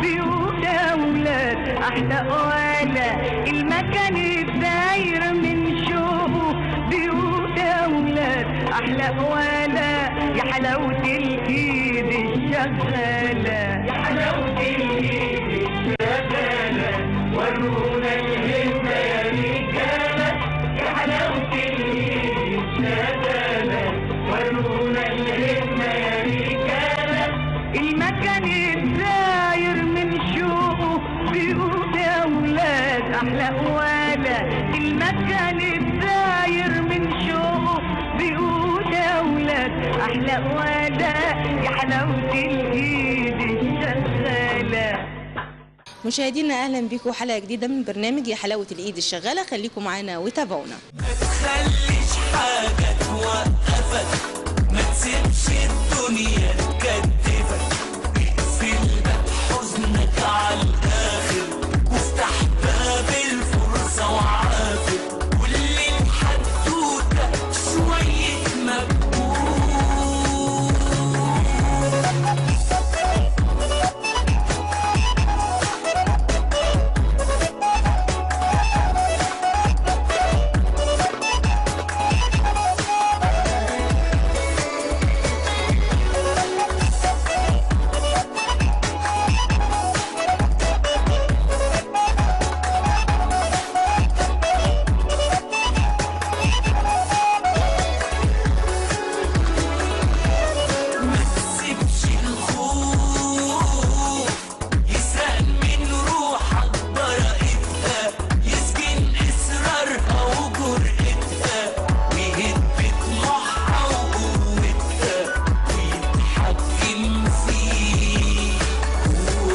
بيوت أولاد أحلى ولا المكان الداير من شوقه بيوت أولاد أحلى ولا يا حلاوة الإيد الشغالة يا حلاوة الإيد الشغالة ورونا الهمة يا رجالة يا حلاوة الإيد الشغالة ورونا الهمة يا رجالة المكان الداير من شوقه بيقول يا ولاد احلى ولا المكان الداير من شوقه بيقول يا ولاد احلى ولا يا حلاوه الايد الشغاله مشاهدينا اهلا بيكم حلقه جديده من برنامج يا حلاوه الايد الشغاله خليكم معانا وتابعونا تخليش حاجة توقفك ما تسيبش الدنيا تكتفك اقفل باب حزنك على الآخر وافتح باب الفرصة وعافر كل الحدوتة شوية مجهود ما تسيبش الخوف يسرق من روحك براءتها يسكن إصرارها وجرأتها ويهد طموحها وقوتها ويتحكم فيك هو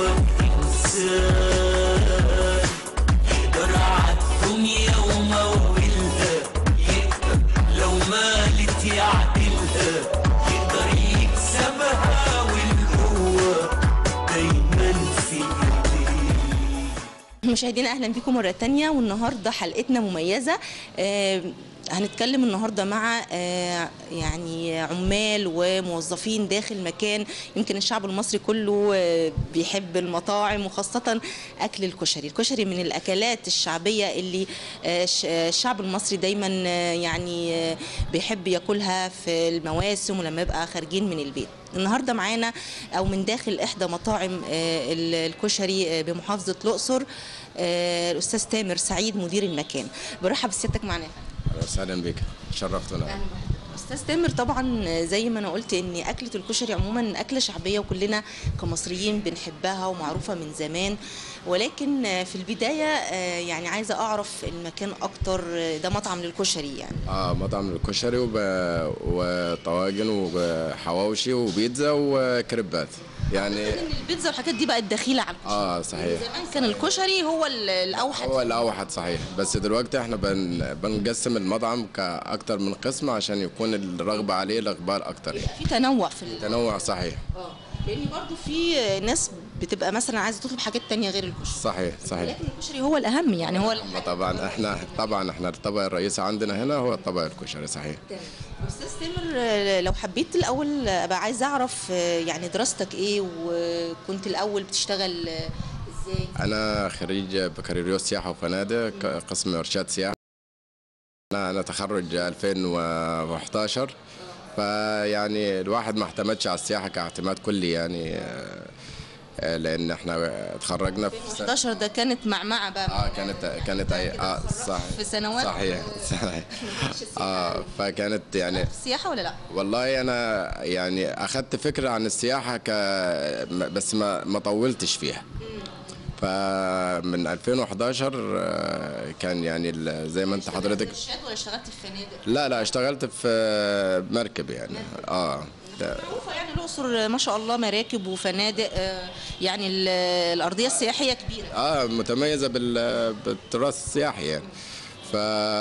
إنسان يقدر عالدنيا ومولها يقدر لو مالت يعدلها يقدر يكسبها والقوة دايما في ايديه مشاهدينا اهلا بيكم مره تانية والنهارده حلقتنا مميزه آه، هنتكلم النهارده مع آه، يعني عمال وموظفين داخل مكان يمكن الشعب المصري كله آه، بيحب المطاعم وخاصه اكل الكشري، الكشري من الاكلات الشعبيه اللي آه، ش- آه، الشعب المصري دايما آه، يعني آه، بيحب ياكلها في المواسم ولما يبقى خارجين من البيت. النهارده معانا او من داخل احدى مطاعم آه، ال- الكشري آه، بمحافظه الاقصر آه، الاستاذ تامر سعيد مدير المكان برحب بسيادتك معانا أهلا وسهلا بك شرفتنا استاذ تامر طبعا زي ما انا قلت ان اكله الكشري عموما اكله شعبيه وكلنا كمصريين بنحبها ومعروفه من زمان ولكن في البدايه آه، يعني عايزه اعرف المكان اكتر آه، ده مطعم للكشري يعني اه مطعم الكشري وب... وطواجن وحواوشي وبيتزا وكريبات يعني ان البيتزا والحاجات دي بقت دخيله على الكشري اه صحيح زمان كان الكشري هو ال- الاوحد هو الاوحد صحيح بس دلوقتي احنا بن... بنقسم المطعم كاكتر من قسم عشان يكون الرغبه عليه الاقبال اكتر يعني. في تنوع في ال- تنوع صحيح اه لان برضو في ناس بتبقى مثلا عايزه تطلب حاجات تانية غير الكشري صحيح صحيح لكن الكشري هو الاهم يعني هو أما طبعا احنا طبعا احنا الطبق الرئيسي عندنا هنا هو الطبق الكشري صحيح استاذ تامر آه، لو حبيت الاول ابقى عايزه اعرف آه، يعني دراستك ايه وكنت الاول بتشتغل آه، ازاي انا خريج بكالوريوس سياحه وفنادق ق- قسم ارشاد سياحه انا انا تخرج 2011 فيعني الواحد ما اعتمدش على السياحه كاعتماد كلي يعني آه، آه، لان احنا اتخرجنا في سنة 11 ده كانت معمعه بقى اه كانت كانت اي اه صحيح في سنوات صحيح صحيح اه فكانت يعني السياحه ولا لا والله انا يعني اخذت فكره عن السياحه ك بس ما ما طولتش فيها فمن 2011 آه، كان يعني ال- زي ما انت حضرتك الشات ولا اشتغلت في فنادق لا لا اشتغلت في آه، مركب يعني اه ده- معروفه يعني الاقصر ما شاء الله مراكب وفنادق آه، يعني ال- الارضيه السياحيه كبيره اه متميزه بال- بالتراث السياحي يعني ف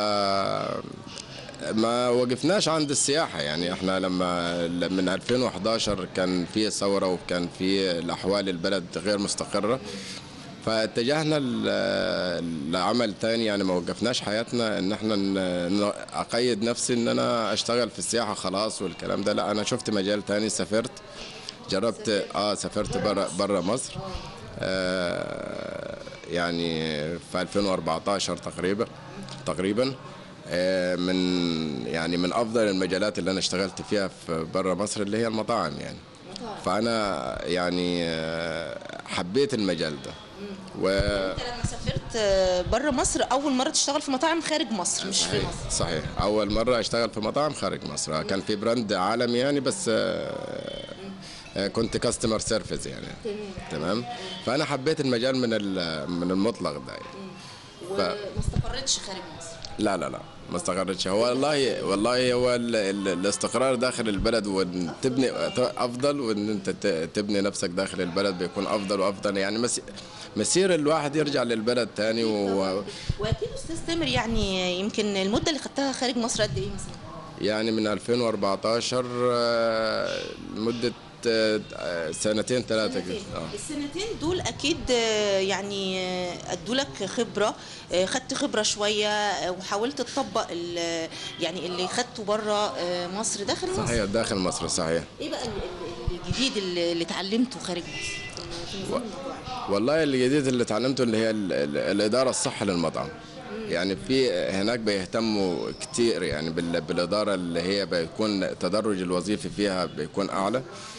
ما وقفناش عند السياحة يعني احنا لما من 2011 كان في ثورة وكان في الأحوال البلد غير مستقرة فاتجهنا ل- لعمل تاني يعني ما وقفناش حياتنا ان احنا ن- ن- اقيد نفسي ان انا اشتغل في السياحة خلاص والكلام ده لا انا شفت مجال تاني سافرت جربت اه سافرت برا برا مصر آه، يعني في 2014 تقريبا تقريبا آه، من يعني من افضل المجالات اللي انا اشتغلت فيها في بره مصر اللي هي المطاعم يعني فانا يعني آه، حبيت المجال ده و انت لما سافرت بره مصر اول مره تشتغل في مطاعم خارج مصر مش في صحيح مصر صحيح اول مره اشتغل في مطاعم خارج مصر كان في براند عالمي يعني بس آه، آه، كنت كاستمر سيرفيس يعني تمام فانا حبيت المجال من ال- من المطلق ده يعني. وما استقرتش خارج مصر لا لا لا ما استقرتش هو والله والله هو ال- ال- الاستقرار داخل البلد وان تبني افضل وان انت ت- تبني نفسك داخل البلد بيكون افضل وافضل يعني مس- مسير الواحد يرجع للبلد تاني و واكيد استاذ تامر يعني يمكن المده اللي خدتها خارج مصر قد ايه مثلا يعني من 2014 آه، لمدة آه، سنتين ثلاثة كده آه. السنتين دول اكيد آه، يعني آه، ادوا لك خبره آه، خدت خبره شويه آه، وحاولت تطبق ال- يعني اللي خدته بره آه، مصر داخل مصر صحيح داخل مصر صحيح ايه بقى ال- ال- الجديد اللي اللي اتعلمته خارج مصر في نظام المطاعم؟ والله الجديد اللي اتعلمته اللي هي ال- ال- الإدارة الصح للمطعم يعني في هناك بيهتموا كتير يعني بال- بالإدارة اللي هي بيكون التدرج الوظيفي فيها بيكون أعلى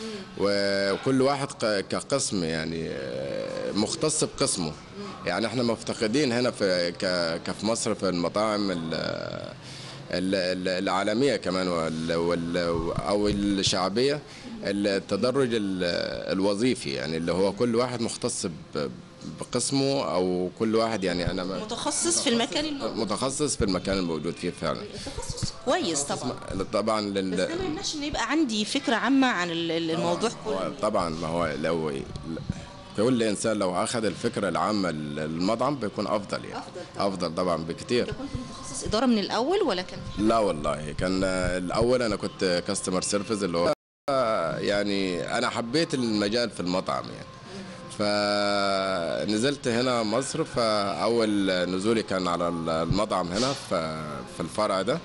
وكل واحد ق- كقسم يعني آه، مختص بقسمه يعني احنا مفتقدين هنا في ك- كفي مصر في المطاعم ال- ال- ال- العالمية كمان وال وال أو الشعبية التدرج ال- الوظيفي يعني اللي هو كل واحد مختص ب- بقسمه أو كل واحد يعني أنا ما- متخصص في المكان الموجود متخصص في المكان الموجود فيه فعلا التخصص كويس طبعا طبعا بس لل... ده ما يمنعش ان يبقى عندي فكره عامه عن ال- ال- الموضوع هو كله طبعا ما هو لو كل انسان لو اخذ الفكره العامه للمطعم بيكون افضل يعني أفضل طبعاً. افضل طبعا بكتير انت كنت متخصص اداره من الاول ولا كان في لا والله كان الاول انا كنت كاستمر سيرفيس اللي هو يعني انا حبيت المجال في المطعم يعني فنزلت هنا مصر فاول نزولي كان على المطعم هنا ف- في الفرع ده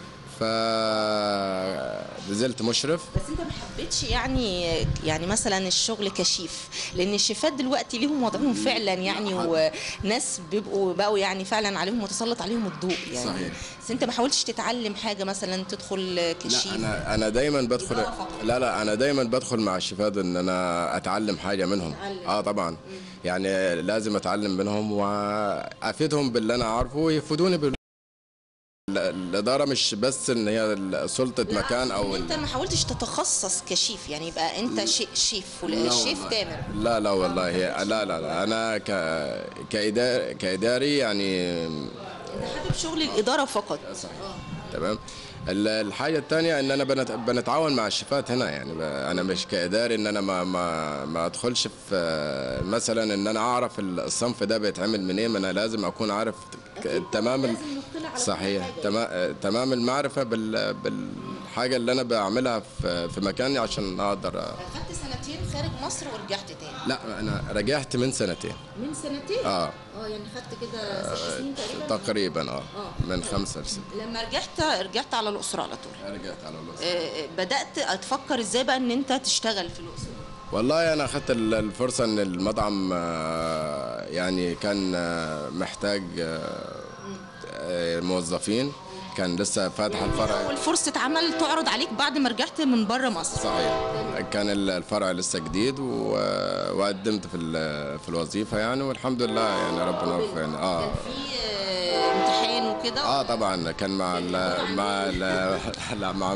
فنزلت مشرف بس انت ما حبيتش يعني يعني مثلا الشغل كشيف لان الشيفات دلوقتي ليهم وضعهم فعلا يعني وناس بيبقوا بقوا يعني فعلا عليهم متسلط عليهم الضوء يعني صحيح. بس انت ما حاولتش تتعلم حاجه مثلا تدخل كشيف لا انا انا دايما بدخل إدارة فقط. لا لا انا دايما بدخل مع الشيفات ان انا اتعلم حاجه منهم تتعلم. اه طبعا يعني لازم اتعلم منهم وافيدهم باللي انا عارفه ويفيدوني بال ال- الاداره مش بس ان هي سلطه مكان او انت ما حاولتش تتخصص كشيف يعني يبقى انت شي شيف لا ولا شيف والله. تامر لا لا والله هي لا لا لا انا ك كإداري, كاداري يعني انت حابب شغل الاداره فقط تمام ال- الحاجة الثانية ان انا بنت- بنتعاون مع الشيفات هنا يعني ب- انا مش كاداري ان انا ما ما ما ادخلش في آه، مثلا ان انا اعرف الصنف ده بيتعمل منين ما انا لازم اكون عارف ك- تمام ال- لازم نطلع على كل صحيح حاجة. تمام تمام المعرفة بال بالحاجة اللي انا بعملها في في مكاني عشان اقدر أ- خدت سنتين خارج مصر ورجعت تاني لا انا رجعت من سنتين من سنتين اه اه يعني خدت كده ست سنين تقريبا تقريبا اه من خمسة لست لما رجعت رجعت على الاقصر على طول رجعت على الأقصر. آه، بدات تفكر ازاي بقى ان انت تشتغل في الاقصر والله انا اخذت ال- الفرصه ان المطعم آه، يعني كان آه، محتاج آه، آه، موظفين كان لسه فاتح الفرع اول فرصه عمل تعرض عليك بعد ما رجعت من بره مصر صحيح كان ال- الفرع لسه جديد و- وقدمت في ال- في الوظيفه يعني والحمد لله يعني ربنا وفقني اه كان في آه، امتحان وكده اه طبعا كان مع ال مع ال لا مع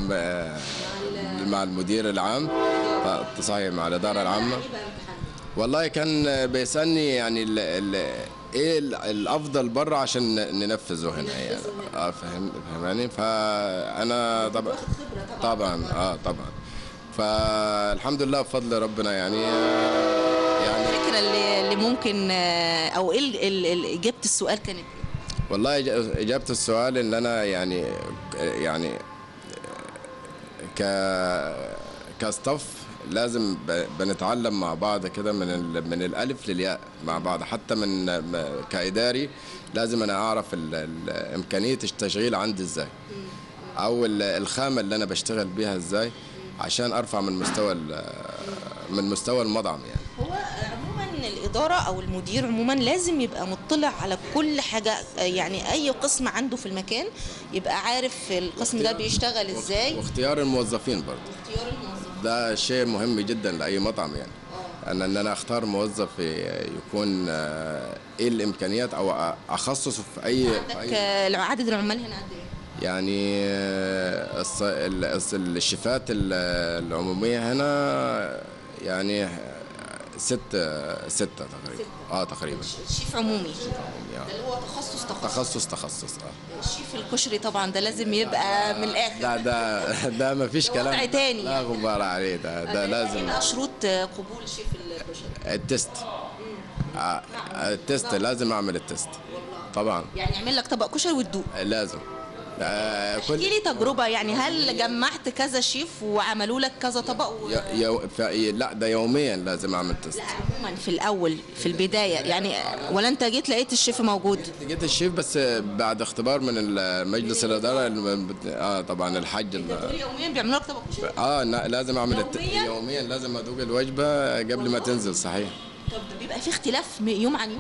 مع المدير العام ف- صحيح مع الاداره العامه ايه بقى امتحان والله كان بيسألني يعني ال ال ايه ال- الافضل بره عشان ننفذه هنا يعني اه فهم فهماني فانا طبعا طبعا اه طبعا فالحمد لله بفضل ربنا يعني آه، يعني الفكره اللي, اللي ممكن آه، او ايه ال- ال- ال- اجابه السؤال كانت إيه؟ والله إج- اجابه السؤال ان انا يعني يعني ك كاستاف لازم ب- بنتعلم مع بعض كده من ال... من الالف للياء مع بعض حتى من م- كاداري لازم انا اعرف ال... ال... امكانيه التشغيل عندي ازاي او ال- الخامه اللي انا بشتغل بيها ازاي عشان ارفع من مستوى ال... من مستوى المطعم يعني هو عموما الاداره او المدير عموما لازم يبقى مطلع على كل حاجه آه، يعني اي قسم عنده في المكان يبقى عارف القسم ده بيشتغل ازاي واختيار الموظفين برضه اختيار الموظف ده شيء مهم جدا لاي مطعم يعني ان ان انا اختار موظف يكون آه، ايه الامكانيات او اخصصه في اي في عندك اي آه، عدد العمال هنا قد ايه؟ يعني آه، الص- ال- الص- الشيفات ال- العموميه هنا يعني ستة ستة تقريبا اه تقريبا شيف عمومي يعني ده اللي هو تخصص تخصص تخصص تخصص اه الشيف الكشري طبعا ده لازم يبقى من الاخر لا ده ده ما فيش ده وضع كلام تاني. لا غبار عليه ده ده لازم إيه شروط آه، قبول شيف الكشري التست آه، التست لازم اعمل التست طبعا يعني يعمل لك طبق كشري وتدوق لازم آه، كل احكي لي تجربه يعني هل جمعت كذا شيف وعملوا لك كذا طبق و... ي- يو... ف... لا ده يوميا لازم اعمل تست لا عموما في الاول في البدايه يعني ولا انت جيت لقيت الشيف موجود جيت الشيف بس بعد اختبار من مجلس الاداره الم- اه طبعا الحج ال- دول يوميا بيعملوا لك طبق كشري اه لا- لازم اعمل الت... يومياً؟ يوميا لازم ادوق الوجبه قبل ما تنزل صحيح طب بيبقى في اختلاف م- يوم عن يوم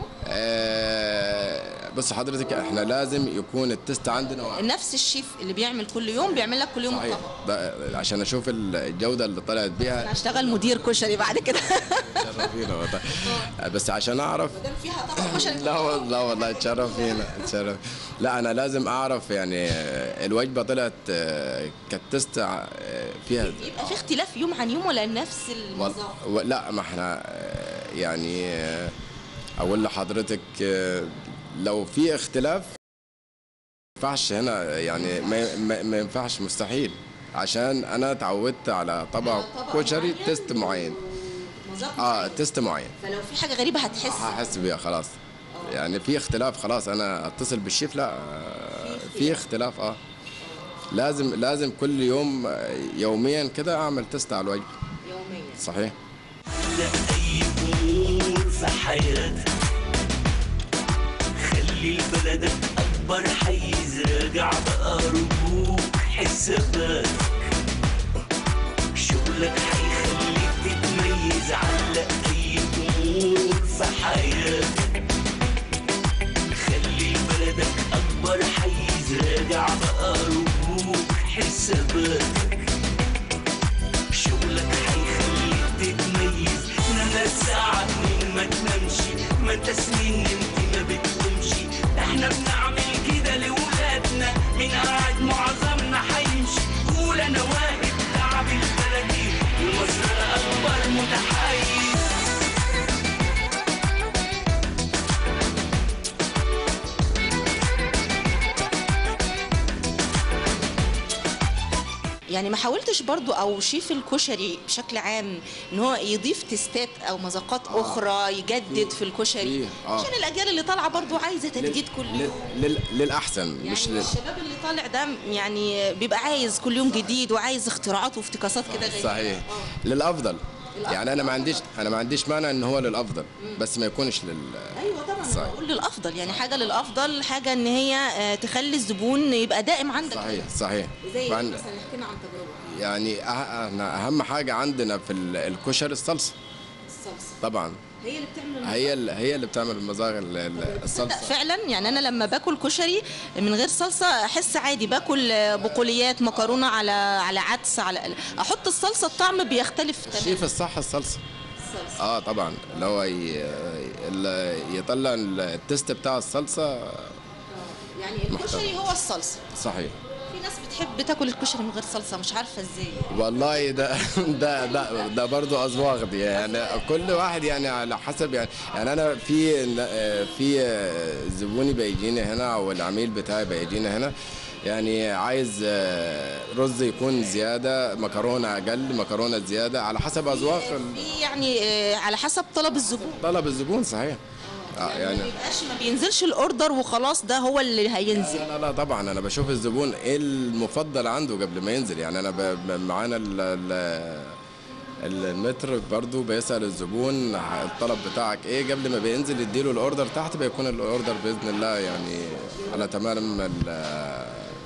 آه بص حضرتك احنا لازم يكون التست عندنا واحد. نفس الشيف اللي بيعمل كل يوم بيعمل لك كل يوم صحيح طبق ده عشان اشوف الجوده اللي طلعت بيها انا هشتغل مدير كشري بعد كده تشرفينا والله بس عشان اعرف دام فيها طبق كشري لا والله والله تشرف فينا تشرف لا انا لازم اعرف يعني الوجبه طلعت آه، كالتست آه، فيها يبقى في اختلاف يوم عن يوم ولا نفس المذاق و- لا ما احنا آه، يعني آه، اقول لحضرتك آه، لو في اختلاف ما ينفعش هنا يعني ما, ما, ما ينفعش مستحيل عشان انا اتعودت على طبق على طبق كشري معين تيست معين مذاق اه تيست معين فلو في حاجه غريبه هتحس هحس بيها خلاص يعني في اختلاف خلاص انا اتصل بالشيف لا آه، في اختلاف اه لازم لازم كل يوم آه، يوميا كده اعمل تيست على الوجبه يوميا صحيح لا أي أمور في حياتك خلي لبلدك أكبر حيز راجع بقى رجوك حساباتك شغلك هيخليك تتميز على أي أمور في حياتك خلي لبلدك أكبر حيز راجع بقى رجوك حساباتك شغلك هيخليك تتميز نام الساعة اتنين ما تنامش ما انت سنين نمت ما بتقومش احنا بنعمل كده لولادنا من قاعد معظمنا هيمشي قول انا واقف تعب البلدي ومصر اكبر متحيز يعني ما حاولتش برضو او شيف الكشري بشكل عام ان هو يضيف تيستات او مذاقات اخرى يجدد في الكشري في، آه. عشان الاجيال اللي طالعه برضو عايزه تجديد كل لل- يوم لل- للاحسن يعني مش لل... الشباب اللي طالع ده يعني بيبقى عايز كل يوم جديد وعايز اختراعات وافتكاسات كده غريبه صحيح للافضل يعني انا ما عنديش انا ما عنديش مانع ان هو للافضل بس ما يكونش لل ايوه طبعا صحيح. انا بقول للافضل يعني حاجه للافضل حاجه ان هي آه، تخلي الزبون يبقى دائم عندك صحيح صحيح زي إيه وعن- مثلا احكي لنا عن تجربه يعني أه- احنا اهم حاجه عندنا في ال- الكشري الصلصه الصلصه طبعا هي اللي بتعمل هي ال- هي اللي بتعمل المذاق ال- ال- تصدق الصلصه فعلا يعني انا لما باكل كشري من غير صلصه احس عادي باكل بقوليات مكرونه على على عدس على احط الصلصه الطعم بيختلف تماما الشيف الصح الصلصه الصلصة. اه طبعا اللي هو ي- ال- يطلع التست بتاع الصلصه يعني الكشري هو الصلصه صحيح في ناس بتحب تاكل الكشري من غير صلصه مش عارفه ازاي والله ده ده ده ده برضه اذواق دي يعني كل واحد يعني على حسب يعني يعني انا في في زبوني بيجيني هنا او العميل بتاعي بيجيني هنا يعني عايز رز يكون زياده مكرونه اقل مكرونه زياده على حسب اذواق في يعني آه، على حسب طلب الزبون طلب الزبون صحيح آه يعني ما بيبقاش ما بينزلش الاوردر وخلاص ده هو اللي هينزل لا لا طبعا انا بشوف الزبون ايه المفضل عنده قبل ما ينزل يعني انا ب- ب- معانا ال- ال- المتر برضو بيسأل الزبون الطلب بتاعك ايه قبل ما بينزل يديله الاوردر تحت بيكون الاوردر باذن الله يعني على تمام ال-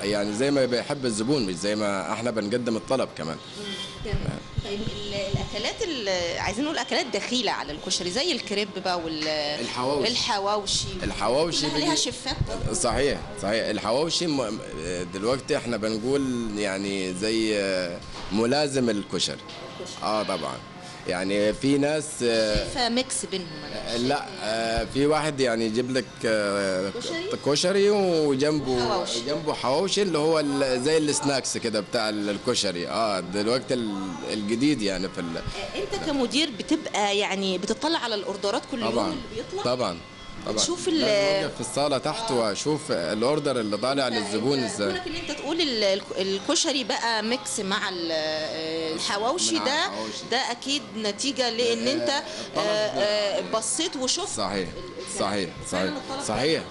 يعني زي ما بيحب الزبون مش زي ما احنا بنقدم الطلب كمان طيب ال- الاكلات ال- عايزين نقول اكلات دخيله على الكشري زي الكريب بقى وال الحواوشي. الحواوشي الحواوشي كلها ليها بيجي- شفات صحيح صحيح الحواوشي م- دلوقتي احنا بنقول يعني زي ملازم الكشري اه طبعا يعني في ناس آه، فميكس بينهم أنا. لا آه، في واحد يعني يجيب لك آه، كشري؟ كشري وجنبه حواوشي. جنبه حواوشي اللي هو ال- زي السناكس كده بتاع الكشري اه دلوقتي ال- الجديد يعني في ال- انت كمدير بتبقى يعني بتطلع على الاوردرات كل يوم طبعا اللي بيطلع طبعا طبعا بتشوف ال- لازم أوقف في الصاله تحت واشوف الاوردر اللي طالع للزبون أنت- ازاي كونك ان انت تقول ال- ال- الكشري بقى ميكس مع ال- الحواوشي مع ده الحواوشي. ده اكيد نتيجه لان انت آه، آه، بصيت وشفت صحيح ال- صحيح صحيح فعلاً الطلب صحيح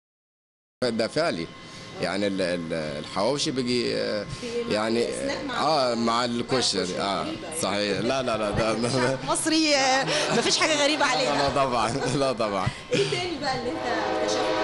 ده فعلي يعني ال- ال- الحواوشي بيجي آه، يعني سناك مع اه مع الكشري اه صحيح لا لا لا ده ده- مصري آه، مفيش حاجه غريبه عليه لا طبعا لا طبعا ايه تاني بقى اللي انت اكتشفته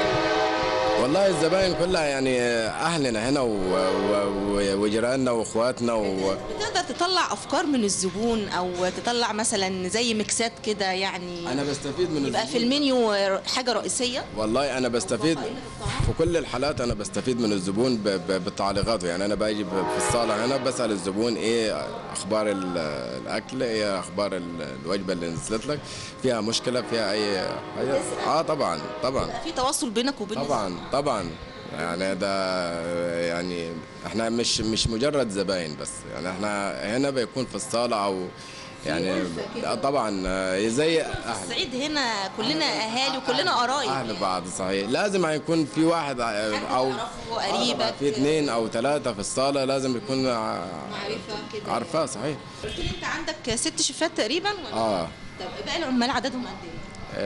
والله الزباين كلها يعني اهلنا هنا و- و- و- وجيراننا واخواتنا و... بتقدر تطلع افكار من الزبون او تطلع مثلا زي ميكسات كده يعني انا بستفيد من يبقى في الزبون. المنيو حاجه رئيسيه والله انا بستفيد في كل الحالات انا بستفيد من الزبون ب- ب- بتعليقاته يعني انا باجي ب- في الصاله هنا بسال الزبون ايه اخبار ال- الاكل ايه اخبار ال- الوجبه اللي نزلت لك فيها مشكله فيها اي حاجه اه طبعا طبعا يبقى في تواصل بينك وبين طبعا طبعا يعني ده يعني احنا مش مش مجرد زباين بس يعني احنا هنا بيكون في الصاله او يعني آه طبعا آه، زي اهل الصعيد هنا كلنا اهالي وكلنا قرايب اهل بعض صحيح لازم يكون في واحد آه، او تعرفه، قريبك. آه، في اثنين او ثلاثه في الصاله لازم يكون ع- معرفه كده عارفاه صحيح قلت لي انت عندك ست شيفات تقريبا ولا اه طب باقي العمال عددهم قد ايه؟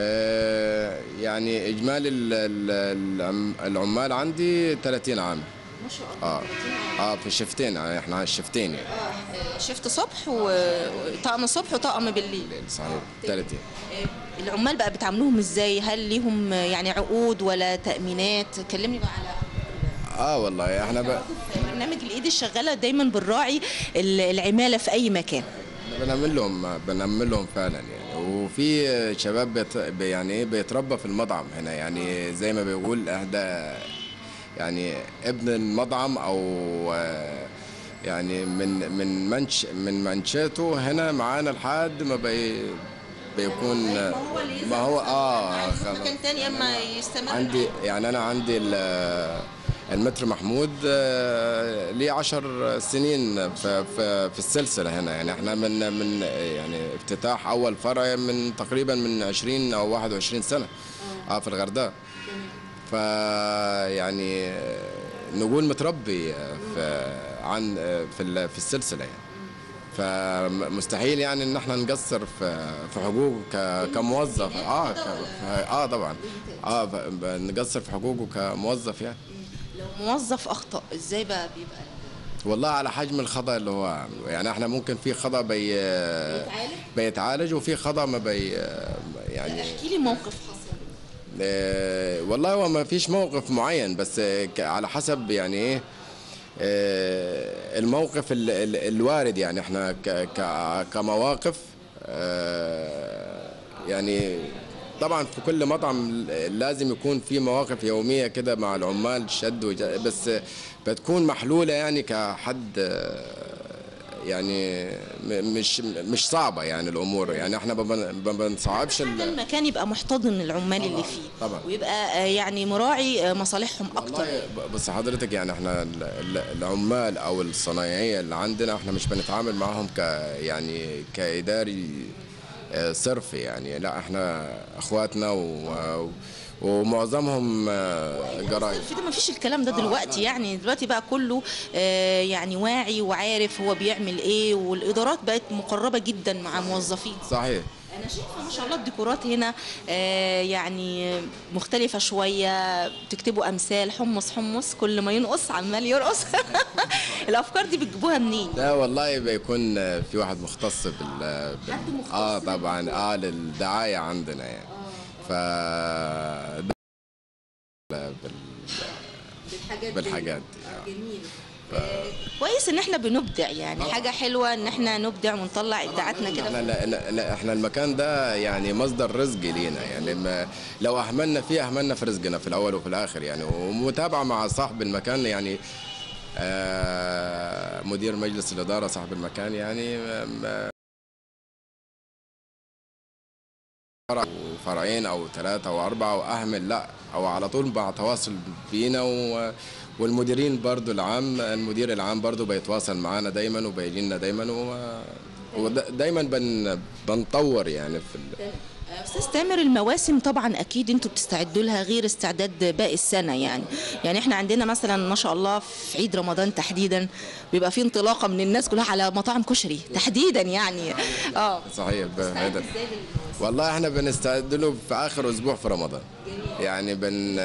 آه، يعني اجمالي ال- ال- العم- العمال عندي 30 عام ما شاء الله اه اه في الشفتين يعني احنا على الشفتين يعني آه، شفت صبح وطقم صبح وطقم بالليل صحيح 30 آه، العمال بقى بتعاملوهم ازاي؟ هل ليهم يعني عقود ولا تأمينات؟ كلمني بقى على اه والله احنا ب... في برنامج الايد الشغاله دايما بنراعي ال- العماله في اي مكان بنعمل لهم بنعمل لهم فعلا يعني وفي شباب بيت... بي- يعني ايه بيتربى في المطعم هنا يعني زي ما بيقول اهدى يعني ابن المطعم او آه، يعني من من منش من منشاته هنا معانا لحد ما بي بيكون ما هو اه في خلاص. مكان تاني اما يستمر عندي يعني انا عندي ال- المتر محمود آه، ليه عشر سنين في, في, في السلسله هنا يعني احنا من من يعني افتتاح اول فرع من تقريبا من 20 او 21 سنه اه في الغردقه ف يعني آه، نقول متربي آه، في عن آه، في ال- في السلسله يعني فمستحيل يعني ان احنا نقصر في في حقوقه ك- كموظف اه ك- اه طبعا اه ف- ب- نقصر في حقوقه كموظف يعني لو موظف اخطا ازاي بقى بيبقى والله على حجم الخطا اللي هو عامله يعني احنا ممكن في خطا بي بيتعالج وفي خطا ما بي يعني احكي لي موقف حصل آه، والله هو ما فيش موقف معين بس آه، ك- على حسب يعني ايه آه، الموقف ال- ال- الوارد يعني احنا ك- ك- كمواقف آه، يعني طبعا في كل مطعم لازم يكون في مواقف يوميه كده مع العمال شد وج- بس بتكون محلوله يعني كحد آه، يعني م- مش مش صعبه يعني الامور يعني احنا ما بن- ما بنصعبش ال- المكان يبقى محتضن العمال اللي فيه طبعا. ويبقى آه، يعني مراعي آه، مصالحهم اكتر والله ب- بس حضرتك يعني احنا ال- ال- العمال او الصنايعيه اللي عندنا احنا مش بنتعامل معاهم ك يعني كاداري آه، صرف يعني لا احنا اخواتنا و ومعظمهم آه، جرايد في ده ما فيش الكلام ده دلوقتي يعني دلوقتي بقى كله آه، يعني واعي وعارف هو بيعمل ايه والادارات بقت مقربه جدا مع موظفين صحيح انا شايفه ما شاء الله الديكورات هنا آه، يعني مختلفه شويه بتكتبوا امثال حمص حمص كل ما ينقص عمال يرقص الافكار دي بتجيبوها منين لا والله بيكون آه، في واحد مختص بال, بال... حد مختص اه طبعا اه للدعايه عندنا يعني ف بال... بالحاجات بالحاجات دي جميل كويس ان احنا بنبدع يعني حاجه حلوه ان احنا نبدع ونطلع ابداعاتنا كده احنا لا لا لا احنا المكان ده يعني مصدر رزق لينا يعني ما لو اهملنا فيه اهملنا في رزقنا في الاول وفي الاخر يعني ومتابعه مع صاحب المكان يعني آه مدير مجلس الاداره صاحب المكان يعني ما- فرع وفرعين او ثلاثه او اربعه او اهمل لا او على طول مع تواصل بينا و والمديرين برضو العام المدير العام برضو بيتواصل معانا دايما وبيجي لنا دايما و ودايما بن بنطور يعني في ال... استاذ تامر المواسم طبعا اكيد انتوا بتستعدوا لها غير استعداد باقي السنه يعني يعني احنا عندنا مثلا ما شاء الله في عيد رمضان تحديدا بيبقى في انطلاقه من الناس كلها على مطاعم كشري تحديدا يعني اه صحيح هذا والله احنا بنستعد له في اخر اسبوع في رمضان يعني بن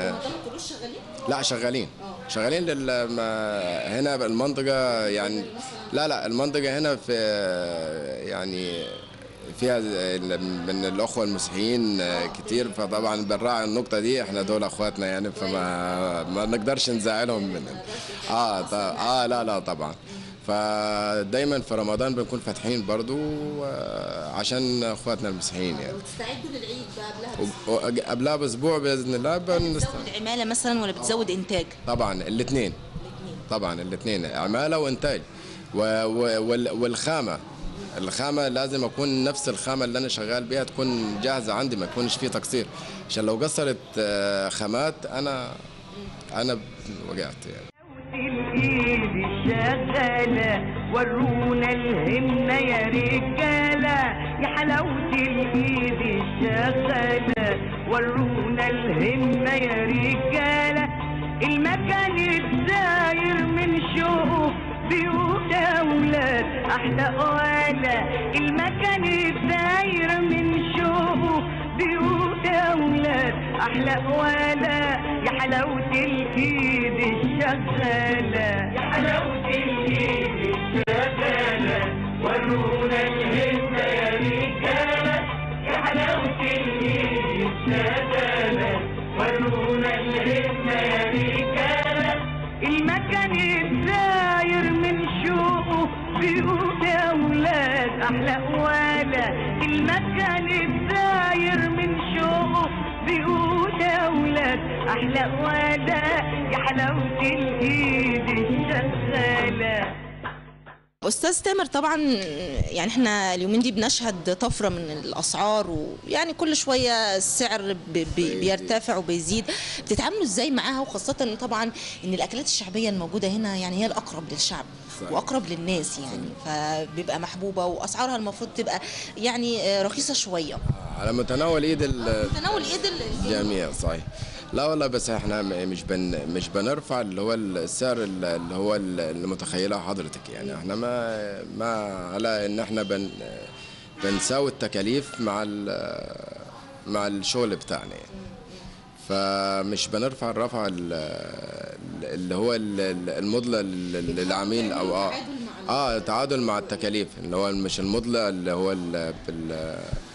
لا شغالين شغالين لل ما- هنا المنطقة يعني لا لا المنطقة هنا في يعني فيها من الأخوة المسيحيين كتير فطبعا بنراعي النقطة دي احنا دول أخواتنا يعني فما ما نقدرش نزعلهم من اه ط- اه لا لا طبعا فدايما في رمضان بنكون فاتحين برضو آه، عشان اخواتنا المسيحيين يعني بتستعدوا للعيد بقى قبلها و- قبلها باسبوع باذن الله بنست... بتزود عماله مثلا ولا بتزود انتاج طبعا الاثنين طبعا الاثنين عماله وانتاج و... و... وال... والخامه الخامه لازم اكون نفس الخامه اللي انا شغال بيها تكون جاهزه عندي ما يكونش فيه تقصير عشان لو قصرت آه، خامات انا انا وقعت يعني الايد الشغالة ورونا الهمة يا رجالة يا حلاوة الايد الشغالة ورونا الهمة يا رجالة المكان الداير من شوق بيوت اولاد احلى ولا المكان الداير من شوق بيوت اولاد احلى ولا يا حلاوة الايد الشغالة يا حلاوة الايد الشغالة ورونا الهمة يا رجالة يا حلاوة الايد الشغالة ورونا الهمة يا رجالة المكان الداير من شوقه بيوت اولاد احلى ولا المكان الداير من شوقه بيوت اولاد احلى ولا يا حلاوه الايد الشغاله استاذ تامر طبعا يعني احنا اليومين دي بنشهد طفره من الاسعار ويعني كل شويه السعر ب- ب- بيرتفع وبيزيد بتتعاملوا ازاي معاها وخاصه ان طبعا ان الاكلات الشعبيه الموجوده هنا يعني هي الاقرب للشعب صحيح. واقرب للناس يعني فبيبقى محبوبه واسعارها المفروض تبقى يعني آه، رخيصه شويه على متناول ايد ال- تناول ايد ال- الجميع صحيح لا والله بس احنا م- مش بن مش بنرفع اللي هو السعر ال- اللي هو ال- اللي متخيله حضرتك يعني احنا ما ما على ان احنا بن بنساوي التكاليف مع ال- مع الشغل بتاعنا يعني فمش بنرفع الرفع ال- اللي هو ال- ال- المضلة لل- للعميل او اه اه تعادل مع التكاليف اللي هو مش المضلة اللي هو ال- بال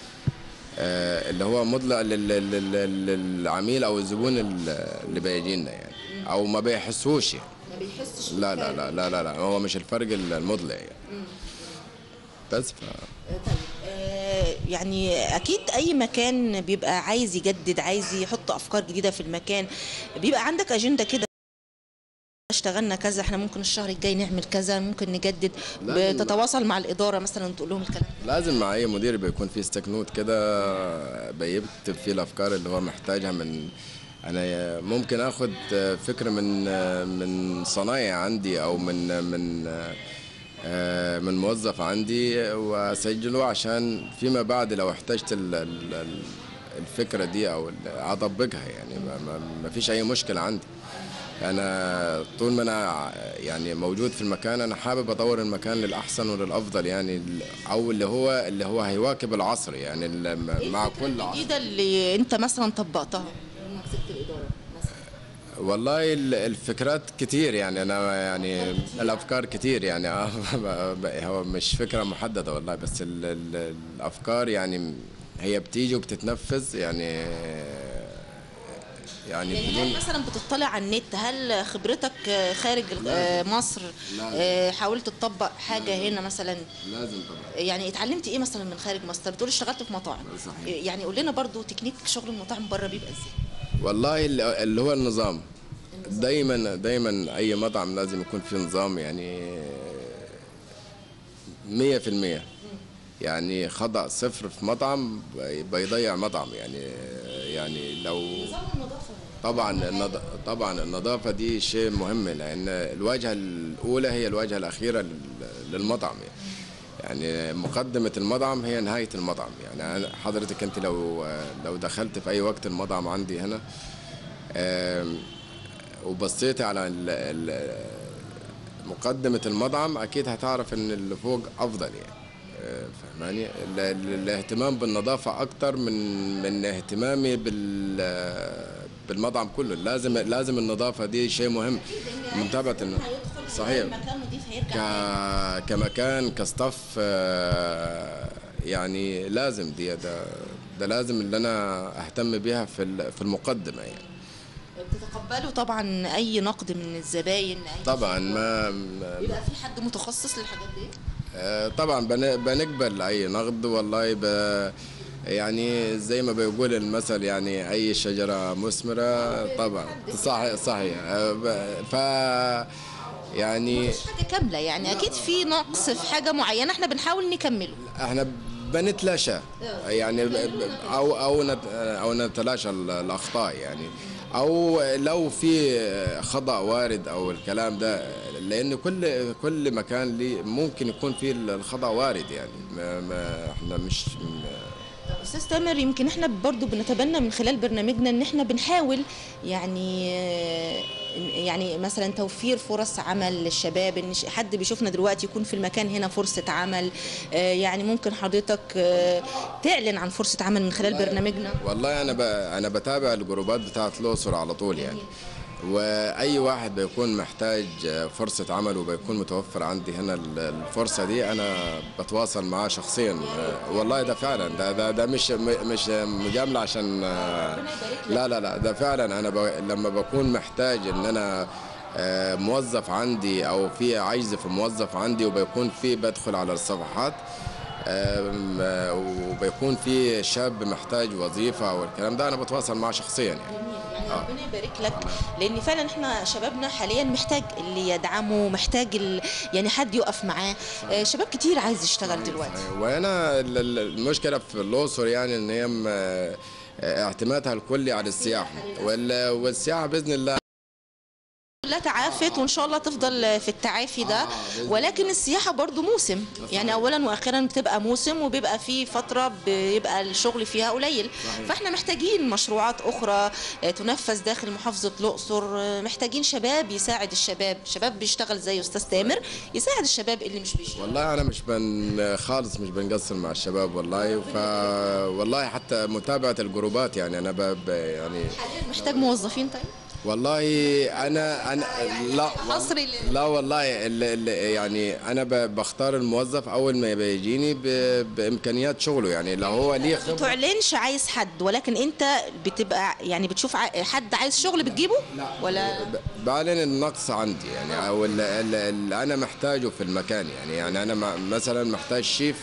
آه، اللي هو مضلع لل- لل- لل- للعميل او الزبون ال- اللي بيجي لنا يعني او ما بيحسوش يعني ما بيحسش لا لا لا لا لا, لا هو مش الفرق المضلع يعني بس ف... آه، يعني اكيد اي مكان بيبقى عايز يجدد عايز يحط افكار جديده في المكان بيبقى عندك اجنده كده اشتغلنا كذا احنا ممكن الشهر الجاي نعمل كذا ممكن نجدد لازم. بتتواصل مع الاداره مثلا تقول لهم الكلام ده لازم مع اي مدير بيكون في استكنوت كده بيكتب فيه الافكار اللي هو محتاجها من انا ممكن اخد فكره من من صنايع عندي او من من آه، من موظف عندي واسجله عشان فيما بعد لو احتجت ال- ال- ال- الفكره دي او ال- اطبقها يعني ما- ما ما فيش اي مشكله عندي انا طول ما انا يعني موجود في المكان انا حابب اطور المكان للاحسن وللافضل يعني ال- او اللي هو اللي هو هيواكب العصر يعني ال- مع كل عصر الجديده اللي انت مثلا طبقتها لما مسكت الاداره مثلا والله ال- الفكرات كتير يعني انا يعني الافكار كتير يعني آه، هو مش فكره محدده والله بس ال ال الافكار يعني هي بتيجي وبتتنفذ يعني يعني يعني بدون هل مثلا بتطلع على النت هل خبرتك آه، خارج آه، مصر لازم. آه، حاولت تطبق حاجه هنا مثلا لازم طبعا يعني اتعلمت ايه مثلا من خارج مصر بتقول اشتغلت في مطاعم صحيح. يعني قول لنا برضو تكنيك شغل المطاعم بره بيبقى ازاي والله ال- اللي هو النظام دايما دايما اي مطعم لازم يكون فيه نظام يعني مية في المية يعني خطأ صفر في مطعم بيضيع مطعم يعني يعني لو طبعا النض... طبعا النظافه دي شيء مهم لان الواجهه الاولى هي الواجهه الاخيره لل- للمطعم يعني. يعني مقدمه المطعم هي نهايه المطعم يعني أنا- حضرتك انت لو لو دخلت في اي وقت المطعم عندي هنا آم، وبصيت على ال- ال- مقدمه المطعم اكيد هتعرف ان اللي فوق افضل يعني آه، فهماني ال- ال- الاهتمام بالنظافه اكتر من من اهتمامي بال بالمطعم كله لازم لازم النظافه دي شيء مهم متابعه الن- صحيح مكان نضيف هيرجع ك... كمكان كستاف آه، يعني لازم دي ده, ده لازم اللي انا اهتم بيها في ال- في المقدمه يعني بتتقبلوا طبعا اي نقد من الزباين أي طبعا ما ما- بيبقى في حد متخصص للحاجات دي آه، طبعا بن- بنقبل اي نقد والله ب يعني زي ما بيقول المثل يعني اي شجره مثمره طبعا صحيح صحيح آه، ب- ف يعني مش حاجه كامله يعني اكيد في نقص في حاجه معينه احنا بنحاول نكمله احنا بنتلاشى يعني ب- ب- او او نت او نتلاشى ال- الاخطاء يعني او لو في خطا وارد او الكلام ده لان كل كل مكان ليه ممكن يكون فيه الخطا وارد يعني ما, ما احنا مش استاذ تامر يمكن احنا برضو بنتبنى من خلال برنامجنا ان احنا بنحاول يعني يعني مثلا توفير فرص عمل للشباب ان ش- حد بيشوفنا دلوقتي يكون في المكان هنا فرصة عمل آه، يعني ممكن حضرتك آه، تعلن عن فرصة عمل من خلال برنامجنا والله انا ب... انا بتابع الجروبات بتاعت الاقصر على طول يعني واي واحد بيكون محتاج فرصه عمل وبيكون متوفر عندي هنا ال- الفرصه دي انا بتواصل معاه شخصيا والله ده فعلا ده ده, ده مش م- مش مجامله عشان لا لا لا ده فعلا انا ب... لما بكون محتاج ان انا آه، موظف عندي او في عجز في موظف عندي وبيكون في بدخل على الصفحات آم، آه، وبيكون في شاب محتاج وظيفه والكلام ده انا بتواصل معاه شخصيا يعني يعني ربنا يبارك لك لان فعلا احنا شبابنا حاليا محتاج اللي يدعمه محتاج ال... يعني حد يقف معاه آه، شباب كتير عايز يشتغل دلوقتي وانا ال- ال- المشكله في الاقصر يعني ان هي م- آه، اعتمادها الكلي على السياحه وال- والسياحه باذن الله لا تعافت وان شاء الله تفضل في التعافي ده ولكن السياحه برضو موسم يعني اولا واخيرا بتبقى موسم وبيبقى في فتره بيبقى الشغل فيها قليل فاحنا محتاجين مشروعات اخرى آه، تنفذ داخل محافظه الاقصر آه، محتاجين شباب يساعد الشباب شباب بيشتغل زي استاذ تامر يساعد الشباب اللي مش بيشتغل والله انا مش بن خالص مش بنقصر مع الشباب والله ف والله حتى متابعه الجروبات يعني انا ب... ب- يعني حاليا محتاج موظفين طيب والله انا انا لا حصري لل- لا والله ال- ال- يعني انا ب- بختار الموظف اول ما بيجيني ب- بامكانيات شغله يعني لو هو ليه خبره تعلنش عايز حد ولكن انت بتبقى يعني بتشوف ع- حد عايز شغل بتجيبه ولا ب- بعلن النقص عندي يعني او ال- ال- اللي انا محتاجه في المكان يعني يعني انا م- مثلا محتاج شيف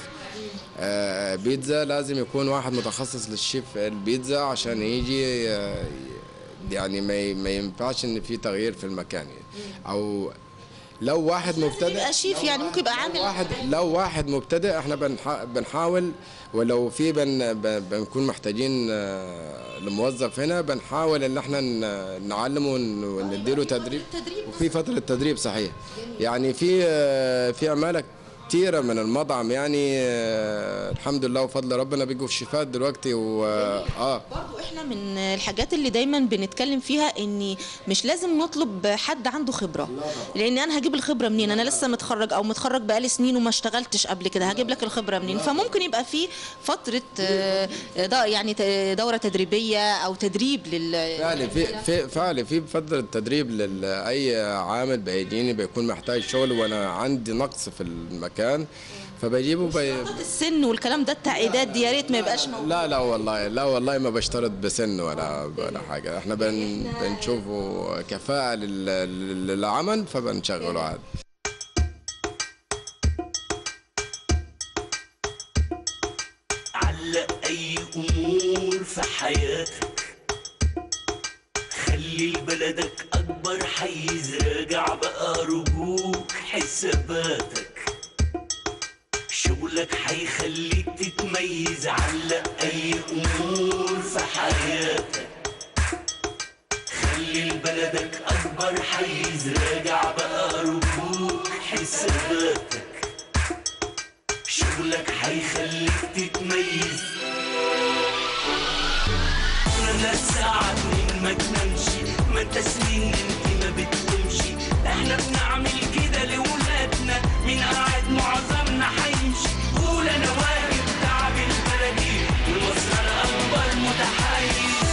آه، بيتزا لازم يكون واحد متخصص للشيف البيتزا عشان يجي آه، يعني ما ي- ما ينفعش ان في تغيير في المكان يعني. او لو واحد مبتدئ يبقى شيف يعني ممكن يبقى عامل واحد لو واحد مبتدئ احنا بنح- بنحاول ولو في بن ب- بنكون محتاجين آه، لموظف هنا بنحاول ان احنا ن- نعلمه ون- ونديله تدريب تدريب. وفي فتره تدريب صحيح يعني في آه، في عماله كتيرة من المطعم يعني آه، الحمد لله وفضل ربنا بيجوا في شيفات دلوقتي و اه برضو احنا من الحاجات اللي دايما بنتكلم فيها ان مش لازم نطلب حد عنده خبره لان انا هجيب الخبره منين انا لسه متخرج او متخرج بقالي سنين وما اشتغلتش قبل كده هجيب لك الخبره منين فممكن يبقى في فتره آه، دا- يعني ت- دوره تدريبيه او تدريب لل فعلا في في فعلا في فترة تدريب لأي عامل بيجيني بيكون محتاج شغل وأنا عندي نقص في المكان فبجيبه بي... السن والكلام ده التعقيدات دي يا ريت ما يبقاش موجود لا لا والله لا والله ما بشترط بسن ولا ولا حاجه احنا بن بنشوفه كفاءه لل- لل- للعمل فبنشغله عادي علق اي امور في حياتك خلي لبلدك اكبر حيز راجع بقى رجوك حساباتك شغلك حيخليك تتميز علق اي امور في حياتك خلي لبلدك اكبر حيز راجع بقى رجوك حساباتك شغلك حيخليك تتميز لا ساعة اتنين ما تنامشي ما انت سنين انت ما بتقومشي احنا بنعمل كده لولادنا مين قاعد معظمنا حيمشي قول انا واجب تعب البلدي والمصر انا اكبر متحيز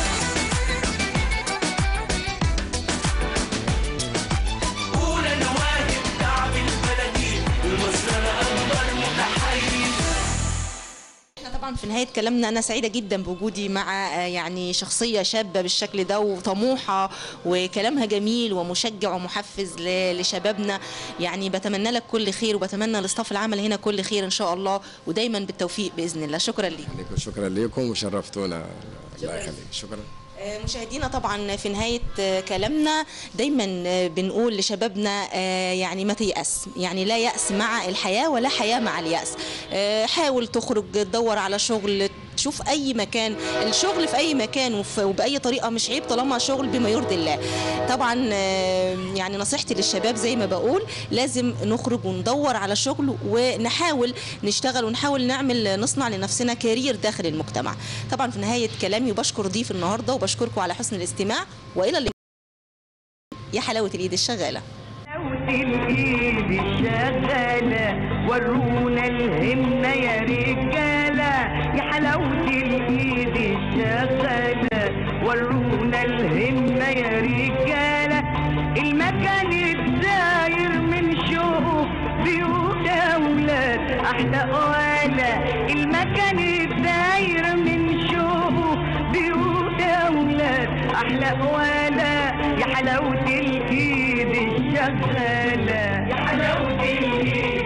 قول انا واجب تعب البلدي والمصر انا اكبر متحيز احنا طبعا في نهايه كلامنا انا سعيده جدا بوجودي مع آه، يعني شخصيه شابه بالشكل ده وطموحه وكلامها جميل ومشجع ومحفز ل- لشبابنا يعني بتمنى لك كل خير وبتمنى لاستاف العمل هنا كل خير ان شاء الله ودايما بالتوفيق باذن الله شكرا ليك عليكم شكرا لكم وشرفتونا الله يخليك شكرا آه، مشاهدينا طبعا في نهاية آه، كلامنا دايما آه، بنقول لشبابنا آه، يعني ما تيأس يعني لا يأس مع الحياة ولا حياة مع اليأس آه، حاول تخرج تدور على شغل تشوف اي مكان الشغل في اي مكان وف- وباي طريقه مش عيب طالما شغل بما يرضي الله طبعا آه، يعني نصيحتي للشباب زي ما بقول لازم نخرج وندور على شغل ونحاول نشتغل ونحاول نعمل نصنع لنفسنا كارير داخل المجتمع طبعا في نهايه كلامي بشكر ضيف النهارده وبشكركم على حسن الاستماع والى اللقاء يا حلاوه الايد الشغاله حلاوة الايد الشغالة ورونا الهمة يا رجالة يا حلاوة الايد الشغالة ورونا الهمة يا رجالة المكان الداير من شوق بيوت اولاد احلى ولا المكان الداير من شوق بيوت اولاد احلى ولا يا حلاوة الايد الشغالة يا حلاوة الايد